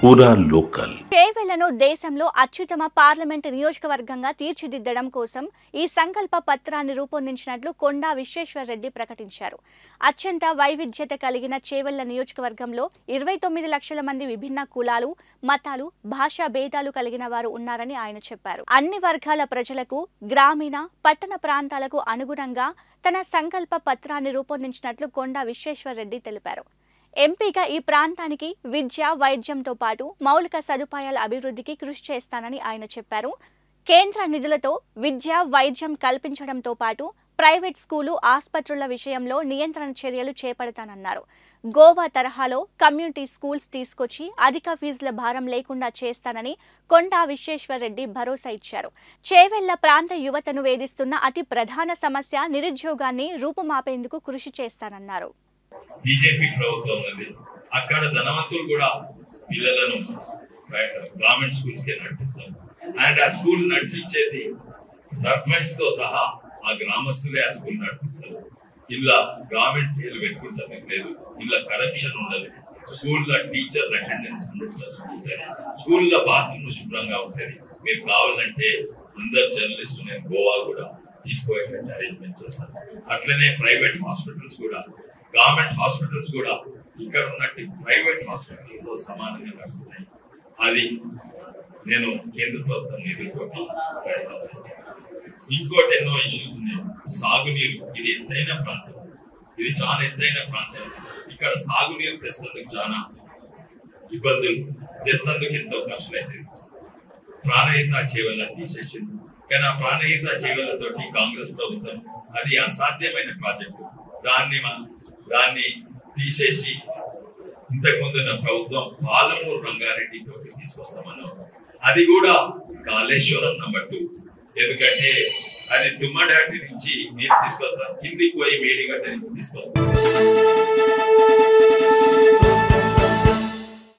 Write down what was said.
పూరా లోకల్ చేవెళ్లను దేశంలో అత్యుత్తమ పార్లమెంట్ నియోజకవర్గంగా తీర్చిదిద్దడం కోసం ఈ సంకల్ప పత్రాన్ని రూపొందించినట్లు కొండా విశ్వేశ్వరరెడ్డి ప్రకటించారు అత్యంత వైవిధ్యత కలిగిన చేవెళ్ల నియోజకవర్గంలో ఇరవై తొమ్మిది లక్షల మంది విభిన్న కులాలు మతాలు భాషా భేదాలు కలిగిన వారు ఉన్నారని ఆయన చెప్పారు అన్ని వర్గాల ప్రజలకు గ్రామీణ పట్టణ ప్రాంతాలకు అనుగుణంగా తన సంకల్ప పత్రాన్ని రూపొందించినట్లు కొండా విశ్వేశ్వరరెడ్డి తెలిపారు ఎంపీగా ఈ ప్రాంతానికి విద్య వైద్యంతో పాటు మౌలిక సదుపాయాల అభివృద్ధికి కృషి చేస్తానని ఆయన చెప్పారు కేంద్ర నిధులతో విద్య వైద్యం కల్పించడంతో పాటు ప్రైవేట్ స్కూలు ఆసుపత్రుల విషయంలో నియంత్రణ చర్యలు చేపడతానన్నారు గోవా తరహాలో కమ్యూనిటీ స్కూల్స్ తీసుకొచ్చి అధిక ఫీజుల భారం లేకుండా చేస్తానని కొండా విశ్వేశ్వరరెడ్డి భరోసా ఇచ్చారు చేవెళ్ల ప్రాంత యువతను వేధిస్తున్న అతి ప్రధాన సమస్య నిరుద్యోగాన్ని రూపుమాపేందుకు కృషి చేస్తానన్నారు బీజేపీ ప్రభుత్వం ఉన్నది అక్కడ ధనవంతులు కూడా పిల్లలను గవర్నమెంట్ స్కూల్స్ కి నడిపిస్తారు అండ్ ఆ స్కూల్ నడిపించేది సర్పంచ్ తో సహా ఆ గ్రామస్తులే ఆ స్కూల్ నడిపిస్తారు ఇలా గవర్నమెంట్ పేర్లు పెట్టుకుంటానికి లేదు ఇలా కరప్షన్ ఉండదు స్కూల్లో టీచర్ అటెండెన్స్ హండ్రెడ్ పర్సెంట్ ఉంటుంది స్కూల్లో బాత్రూమ్ శుభ్రంగా ఉంటుంది మీరు కావాలంటే అందరు జర్నలిస్ట్ నేను గోవా కూడా తీసుకోవాలంటే అరేంజ్మెంట్ చేస్తాను అట్లనే ప్రైవేట్ హాస్పిటల్స్ కూడా గవర్నమెంట్ హాస్పిటల్స్ కూడా ఇక్కడ ఉన్నట్టు ప్రైవేట్ హాస్పిటల్స్ తో సమానంగా నడుస్తున్నాయి అది నేను కేంద్ర ప్రభుత్వం నిధులతోటి ప్రయత్నం చేస్తాను ఇంకోటి ఎన్నో ఇష్యూస్ ఉన్నాయి సాగునీరు ఇది ఎత్తైన ప్రాంతం ఇది చాలా ఎత్తైన ప్రాంతం ఇక్కడ సాగునీరు తెస్తున్నందుకు చాలా ఇబ్బందులు తెస్తున్నందుకు ఎంతో కష్టమైంది ప్రాణహిత చేవల్ల తీసేసింది కానీ ఆ ప్రాణహిత చేవలతోటి కాంగ్రెస్ ప్రభుత్వం అది అసాధ్యమైన ప్రాజెక్టు దాన్ని మన- దాన్ని తీసేసి ఇంతకుముందు ఉన్న ప్రభుత్వం పాలమూరు రంగారెడ్డి తోటి తీసుకొస్తామన్నాం అది కూడా కాళేశ్వరం నంబర్ టూ ఎందుకంటే అది తుమ్మడాటి నుంచి నీరు తీసుకొస్తాం కిందికి పోయి మేడిగడ్డ నుంచి తీసుకొస్తాం